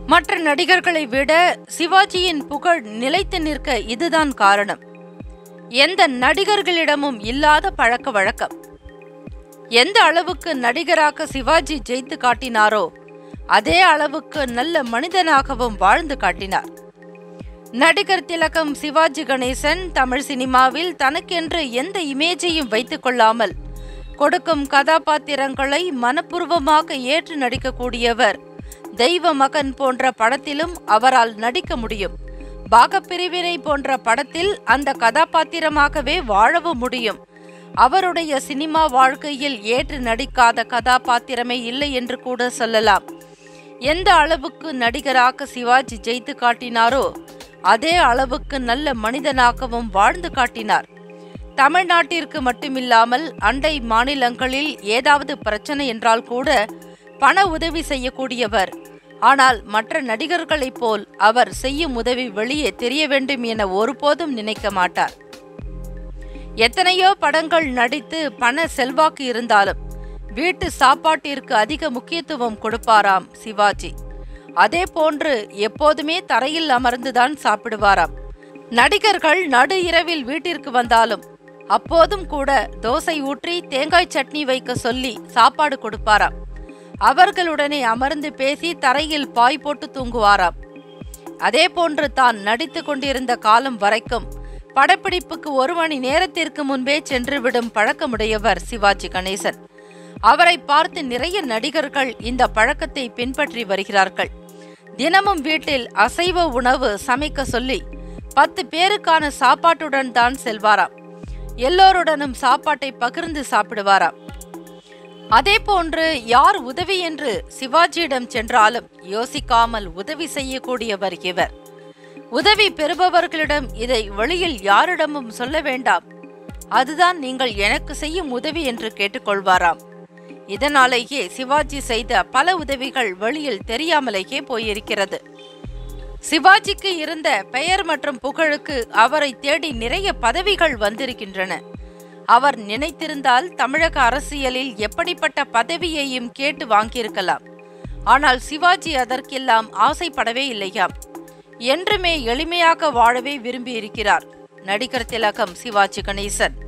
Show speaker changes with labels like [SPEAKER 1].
[SPEAKER 1] மற்ற நடிகர்களை விட சிவாஜியின் புகழ் நிலைத்து நிற்க இதுதான் காரணம் எந்த நடிகர்களிடமும் இல்லாத பழக்க வழக்கம் எந்த அளவுக்கு நடிகராக சிவாஜி ஜெயித்து காட்டினாரோ அதே அளவுக்கு நல்ல மனிதனாகவும் வாழ்ந்து காட்டினார் நடிகர் திலகம் சிவாஜி கணேசன் தமிழ் சினிமாவில் தனக்கென்று எந்த இமேஜையும் வைத்துக் கொள்ளாமல் கொடுக்கும் கதாபாத்திரங்களை மனப்பூர்வமாக ஏற்று நடிக்கக்கூடியவர் தெய்வ மகன் போன்ற படத்திலும் அவரால் நடிக்க முடியும் பாகப்பிரிவினை போன்ற படத்தில் அந்த கதாபாத்திரமாகவே வாழவும் முடியும் அவருடைய சினிமா வாழ்க்கையில் ஏற்று நடிக்காத கதாபாத்திரமே இல்லை என்று கூட சொல்லலாம் எந்த அளவுக்கு நடிகராக சிவாஜி ஜெயித்து காட்டினாரோ அதே அளவுக்கு நல்ல மனிதனாகவும் வாழ்ந்து காட்டினார் தமிழ்நாட்டிற்கு மட்டுமில்லாமல் அண்டை மாநிலங்களில் ஏதாவது பிரச்சனை என்றால் கூட பண உதவி செய்யக்கூடியவர் ஆனால் மற்ற நடிகர்களைப் போல் அவர் செய்யும் உதவி வெளியே தெரிய வேண்டும் என ஒருபோதும் நினைக்க மாட்டார் எத்தனையோ படங்கள் நடித்து பண செல்வாக்கு இருந்தாலும் வீட்டு சாப்பாட்டிற்கு அதிக முக்கியத்துவம் கொடுப்பாராம் சிவாஜி அதே போன்று எப்போதுமே தரையில் அமர்ந்துதான் சாப்பிடுவாராம் நடிகர்கள் நடு இரவில் வீட்டிற்கு வந்தாலும் அப்போதும் கூட தோசை ஊற்றி தேங்காய் சட்னி வைக்க சொல்லி சாப்பாடு கொடுப்பாராம் அவர்களுடனே அமர்ந்து பேசி தரையில் பாய் போட்டு தூங்குவாராம் அதே போன்று தான் நடித்து கொண்டிருந்த காலம் வரைக்கும் படப்பிடிப்புக்கு ஒரு மணி நேரத்திற்கு முன்பே சென்றுவிடும் பழக்கமுடையவர் சிவாஜி கணேசன் அவரை பார்த்து நிறைய நடிகர்கள் இந்த பழக்கத்தை பின்பற்றி வருகிறார்கள் தினமும் வீட்டில் அசைவ உணவு சமைக்க சொல்லி பத்து பேருக்கான சாப்பாட்டுடன் தான் செல்வாராம் எல்லோருடனும் சாப்பாட்டை பகிர்ந்து சாப்பிடுவாராம் அதே போன்று யார் உதவி என்று சிவாஜியிடம் சென்றாலும் யோசிக்காமல் உதவி செய்யக்கூடியவர் இவர் உதவி பெறுபவர்களிடம் இதை வெளியில் யாரிடமும் சொல்ல வேண்டாம் அதுதான் நீங்கள் எனக்கு செய்யும் உதவி என்று கேட்டுக்கொள்வாராம் இதனாலேயே சிவாஜி செய்த பல உதவிகள் வெளியில் தெரியாமலேயே போயிருக்கிறது சிவாஜிக்கு இருந்த பெயர் மற்றும் புகழுக்கு அவரை தேடி நிறைய பதவிகள் வந்திருக்கின்றன அவர் நினைத்திருந்தால் தமிழக அரசியலில் எப்படிப்பட்ட பதவியையும் கேட்டு வாங்கியிருக்கலாம் ஆனால் சிவாஜி அதற்கெல்லாம் ஆசைப்படவே இல்லையாம் என்றுமே எளிமையாக வாழவே விரும்பியிருக்கிறார் நடிகர் திலகம் சிவாஜி கணேசன்